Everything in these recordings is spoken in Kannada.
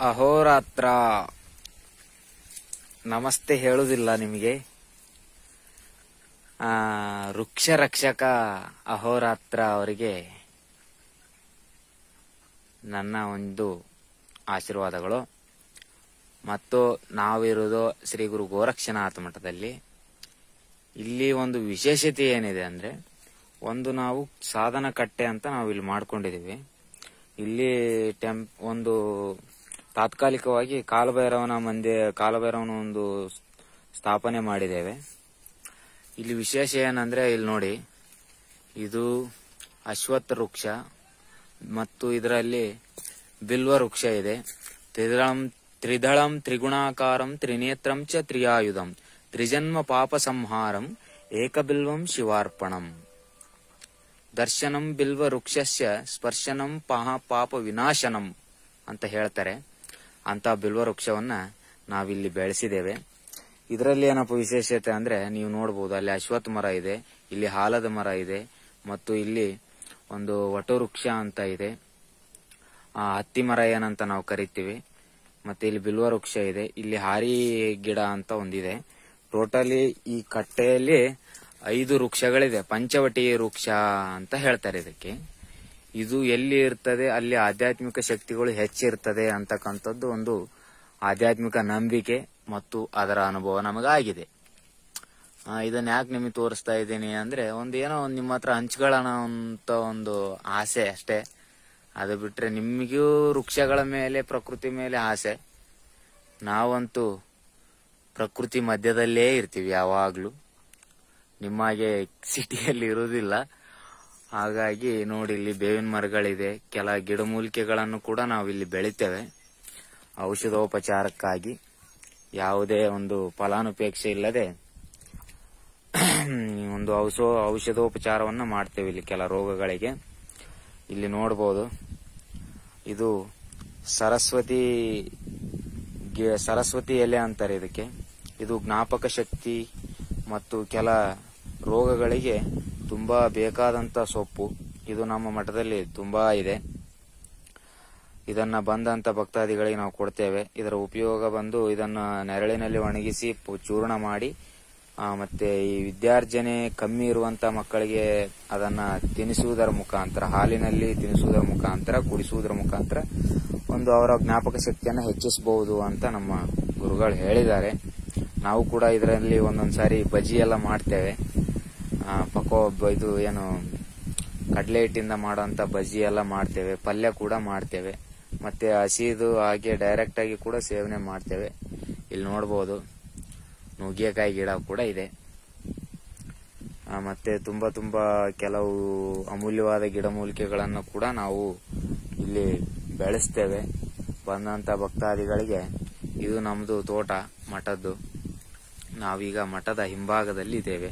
ಅಹೋರಾತ್ರ ನಮಸ್ತೆ ಹೇಳುವುದಿಲ್ಲ ನಿಮಗೆ ಆ, ವೃಕ್ಷ ರಕ್ಷಕ ಅಹೋರಾತ್ರ ಅವರಿಗೆ ನನ್ನ ಒಂದು ಆಶೀರ್ವಾದಗಳು ಮತ್ತು ನಾವಿರುವುದು ಶ್ರೀ ಗುರು ಗೋರಕ್ಷನಾಥ ಮಠದಲ್ಲಿ ಇಲ್ಲಿ ಒಂದು ವಿಶೇಷತೆ ಏನಿದೆ ಅಂದ್ರೆ ಒಂದು ನಾವು ಸಾಧನ ಕಟ್ಟೆ ಅಂತ ನಾವು ಇಲ್ಲಿ ಮಾಡ್ಕೊಂಡಿದೀವಿ ಇಲ್ಲಿ ಟೆಂಪ್ ಒಂದು ತಾತ್ಕಾಲಿಕವಾಗಿ ಕಾಲಭೈರವನ ಮಂದಿ ಕಾಲಭೈರವನ ಒಂದು ಸ್ಥಾಪನೆ ಮಾಡಿದ್ದೇವೆ ಇಲ್ಲಿ ವಿಶೇಷ ಏನಂದ್ರೆ ಇಲ್ಲಿ ನೋಡಿ ಇದು ಅಶ್ವತ್ಥ ವೃಕ್ಷ ಮತ್ತು ಇದರಲ್ಲಿ ಬಿಲ್ವ ವೃಕ್ಷ ಇದೆ ತ್ರಿದಳಂ ತ್ರಿದಳಂ ತ್ರಿಗುಣಾಕಾರಂ ತ್ರಿನೇತ್ರಂ ಚ ತ್ರಿಯಾಯುಧಂ ತ್ರಿಜನ್ಮ ಪಾಪ ಸಂಹಾರಂ ಏಕಬಿಲ್ವಂ ಶಿವಾರ್ಪಣಂ ದರ್ಶನಂ ಬಿಲ್ವ ವೃಕ್ಷಸ್ಯ ಸ್ಪರ್ಶನಂ ಪಹ ಪಾಪ ವಿನಾಶನಂ ಅಂತ ಹೇಳ್ತಾರೆ ಅಂತ ಬಿಲ್ವ ವೃಕ್ಷವನ್ನ ನಾವಿಲ್ಲಿ ಬೆಳೆಸಿದ್ದೇವೆ ಇದರಲ್ಲಿ ಏನಪ್ಪ ವಿಶೇಷತೆ ಅಂದ್ರೆ ನೀವು ನೋಡಬಹುದು ಅಲ್ಲಿ ಅಶ್ವತ್ಥ ಮರ ಇದೆ ಇಲ್ಲಿ ಹಾಲದ ಮರ ಇದೆ ಮತ್ತು ಇಲ್ಲಿ ಒಂದು ವಟವೃಕ್ಷ ಅಂತ ಇದೆ ಆ ಹತ್ತಿ ಮರ ಏನಂತ ನಾವು ಕರಿತೀವಿ ಮತ್ತೆ ಇಲ್ಲಿ ಬಿಲ್ವ ವೃಕ್ಷ ಇದೆ ಇಲ್ಲಿ ಹಾರಿ ಗಿಡ ಅಂತ ಒಂದಿದೆ ಟೋಟಲಿ ಈ ಕಟ್ಟೆಯಲ್ಲಿ ಐದು ವೃಕ್ಷಗಳಿದೆ ಪಂಚವಟಿ ವೃಕ್ಷ ಅಂತ ಹೇಳ್ತಾರೆ ಇದಕ್ಕೆ ಇದು ಎಲ್ಲಿ ಇರ್ತದೆ ಅಲ್ಲಿ ಆಧ್ಯಾತ್ಮಿಕ ಶಕ್ತಿಗಳು ಹೆಚ್ಚಿರ್ತದೆ ಅಂತಕ್ಕಂಥದ್ದು ಒಂದು ಆಧ್ಯಾತ್ಮಿಕ ನಂಬಿಕೆ ಮತ್ತು ಅದರ ಅನುಭವ ನಮಗಾಗಿದೆ ಆ, ಇದನ್ನ ಯಾಕೆ ನಿಮಗೆ ತೋರಿಸ್ತಾ ಇದ್ದೀನಿ ಅಂದ್ರೆ ಒಂದು ಏನೋ ಒಂದು ನಿಮ್ಮ ಹತ್ರ ಹಂಚ್ಕೊಳ್ಳೋಣ ಅಂತ ಒಂದು ಆಸೆ ಅಷ್ಟೇ ಅದು ಬಿಟ್ರೆ ನಿಮಗೂ ವೃಕ್ಷಗಳ ಮೇಲೆ ಪ್ರಕೃತಿ ಮೇಲೆ ಆಸೆ ನಾವಂತೂ ಪ್ರಕೃತಿ ಮಧ್ಯದಲ್ಲೇ ಇರ್ತೀವಿ ಯಾವಾಗ್ಲೂ ನಿಮ್ಮಾಗೆ ಸಿಟಿಯಲ್ಲಿ ಇರುವುದಿಲ್ಲ ಹಾಗಾಗಿ ನೋಡಿ ಇಲ್ಲಿ ಬೇವಿನ ಮರಗಳಿದೆ ಕೆಲ ಗಿಡಮೂಲಿಕೆಗಳನ್ನು ಕೂಡ ನಾವು ಇಲ್ಲಿ ಬೆಳಿತೇವೆ ಔಷಧೋಪಚಾರಕ್ಕಾಗಿ ಯಾವುದೇ ಒಂದು ಫಲಾನುಪೇಕ್ಷೆ ಇಲ್ಲದೆ ಒಂದು ಔಷ ಔಷಧೋಪಚಾರವನ್ನು ಮಾಡ್ತೇವೆ ಇಲ್ಲಿ ಕೆಲ ರೋಗಗಳಿಗೆ ಇಲ್ಲಿ ನೋಡಬಹುದು ಇದು ಸರಸ್ವತಿ ಗಿ- ಸರಸ್ವತಿ ಎಲೆ ಅಂತಾರೆ ಇದಕ್ಕೆ ಇದು ಜ್ಞಾಪಕ ಶಕ್ತಿ ಮತ್ತು ಕೆಲ ರೋಗಗಳಿಗೆ ತುಂಬಾ ಬೇಕಾದಂತ ಸೊಪ್ಪು ಇದು ನಮ್ಮ ಮಠದಲ್ಲಿ ತುಂಬಾ ಇದೆ ಇದನ್ನ ಬಂದಂತ ಭಕ್ತಾದಿಗಳಿಗೆ ನಾವು ಕೊಡ್ತೇವೆ ಇದರ ಉಪಯೋಗ ಬಂದು ಇದನ್ನ ನೆರಳಿನಲ್ಲಿ ಒಣಗಿಸಿ ಪು- ಚೂರ್ಣ ಮಾಡಿ ಆ, ಮತ್ತೆ ಈ ವಿದ್ಯಾರ್ಜನೆ ಕಮ್ಮಿ ಇರುವಂತ ಮಕ್ಕಳಿಗೆ ಅದನ್ನ ತಿನ್ನಿಸುವುದರ ಮುಖಾಂತರ ಹಾಲಿನಲ್ಲಿ ತಿನ್ನಿಸುವುದರ ಮುಖಾಂತರ ಕುಡಿಸುವುದರ ಮುಖಾಂತರ ಒಂದು ಅವರ ಜ್ಞಾಪಕ ಶಕ್ತಿಯನ್ನ ಹೆಚ್ಚಿಸಬಹುದು ಅಂತ ನಮ್ಮ ಗುರುಗಳು ಹೇಳಿದ್ದಾರೆ ನಾವು ಕೂಡ ಇದರಲ್ಲಿ ಒಂದೊಂದ್ಸಾರಿ ಬಜ್ಜಿ ಎಲ್ಲ ಮಾಡ್ತೇವೆ ಆ, ಪಕೋ ಬ- ಇದು ಏನು ಕಡಲೆ ಹಿಟ್ಟಿಂದ ಮಾಡುವಂತ ಬಜ್ಜಿ ಎಲ್ಲ ಮಾಡ್ತೇವೆ ಪಲ್ಯ ಕೂಡ ಮಾಡ್ತೇವೆ ಮತ್ತೆ ಹಸಿದು ಹಾಗೆ ಡೈರೆಕ್ಟ್ ಆಗಿ ಕೂಡ ಸೇವನೆ ಮಾಡ್ತೇವೆ ಇಲ್ಲಿ ನೋಡಬಹುದು ನುಗ್ಗೆಕಾಯಿ ಗಿಡ ಕೂಡ ಇದೆ ಆ, ಮತ್ತೆ ತುಂಬಾ ತುಂಬಾ ಕೆಲವು ಅಮೂಲ್ಯವಾದ ಗಿಡಮೂಲಿಕೆಗಳನ್ನು ಕೂಡ ನಾವು ಇಲ್ಲಿ ಬೆಳೆಸ್ತೇವೆ ಬಂದಂತ ಭಕ್ತಾದಿಗಳಿಗೆ ಇದು ನಮ್ದು ತೋಟ ಮಠದ್ದು ನಾವೀಗ ಮಠದ ಹಿಂಭಾಗದಲ್ಲಿ ಇದ್ದೇವೆ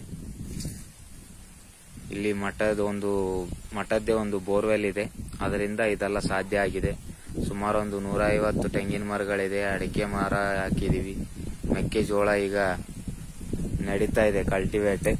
ಇಲ್ಲಿ ಮಠದ ಒಂದು ಮಠದ್ದೇ ಒಂದು ಬೋರ್ವೆಲ್ ಇದೆ ಅದರಿಂದ ಇದೆಲ್ಲ ಸಾಧ್ಯ ಆಗಿದೆ ಸುಮಾರು ಒಂದು ನೂರ ಐವತ್ತು ತೆಂಗಿನ ಮರಗಳಿದೆ ಅಡಿಕೆ ಮರ ಹಾಕಿದೀವಿ ಮೆಕ್ಕೆಜೋಳ ಈಗ ನಡೀತಾ ಇದೆ ಕಲ್ಟಿವೇಟ್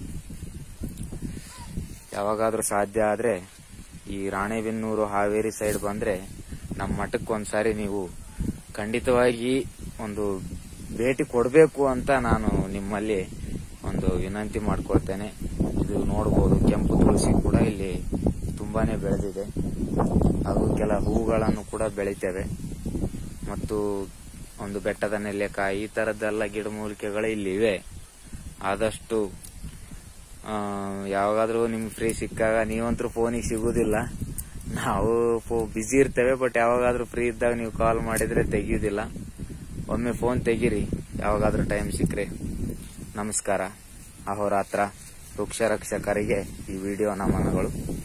ಯಾವಾಗಾದ್ರೂ ಸಾಧ್ಯ ಆದ್ರೆ ಈ ರಾಣೆಬೆನ್ನೂರು ಹಾವೇರಿ ಸೈಡ್ ಬಂದ್ರೆ ನಮ್ಮ ಮಠಕ್ಕೆ ಒಂದ್ಸಾರಿ ನೀವು ಖಂಡಿತವಾಗಿ ಒಂದು ಭೇಟಿ ಕೊಡಬೇಕು ಅಂತ ನಾನು ನಿಮ್ಮಲ್ಲಿ ಒಂದು ವಿನಂತಿ ಮಾಡ್ಕೊಳ್ತೇನೆ ಇದು ನೋಡಬಹುದು ಕೆಂಪು ತುಳಸಿ ಕೂಡ ಇಲ್ಲಿ ತುಂಬಾನೇ ಬೆಳೆದಿದೆ ಹಾಗೂ ಕೆಲ ಹೂಗಳನ್ನು ಕೂಡ ಬೆಳಿತೇವೆ ಮತ್ತು ಒಂದು ಬೆಟ್ಟದ ನೆಲ್ಲೆಕಾಯಿ ಈ ತರದ್ದೆಲ್ಲ ಗಿಡಮೂಲಿಕೆಗಳು ಇಲ್ಲಿ ಇವೆ ಆದಷ್ಟು ಆ, ಯಾವಾಗಾದ್ರೂ ನಿಮ್ಗೆ ಫ್ರೀ ಸಿಕ್ಕಾಗ ನೀವಂತರೂ ಫೋನಿಗೆ ಸಿಗುದಿಲ್ಲ ನಾವು ಬಿಸಿ ಇರ್ತೇವೆ ಬಟ್ ಯಾವಾಗಾದ್ರೂ ಫ್ರೀ ಇದ್ದಾಗ ನೀವು ಕಾಲ್ ಮಾಡಿದ್ರೆ ತೆಗಿಯುದಿಲ್ಲ ಒಮ್ಮೆ ಫೋನ್ ತೆಗೀರಿ ಯಾವಾಗಾದ್ರೂ ಟೈಮ್ ಸಿಕ್ಕರೆ ನಮಸ್ಕಾರ ಅಹೋರಾತ್ರ ವೃಕ್ಷ ರಕ್ಷಕರಿಗೆ ಈ ವಿಡಿಯೋ ನಮನಗಳು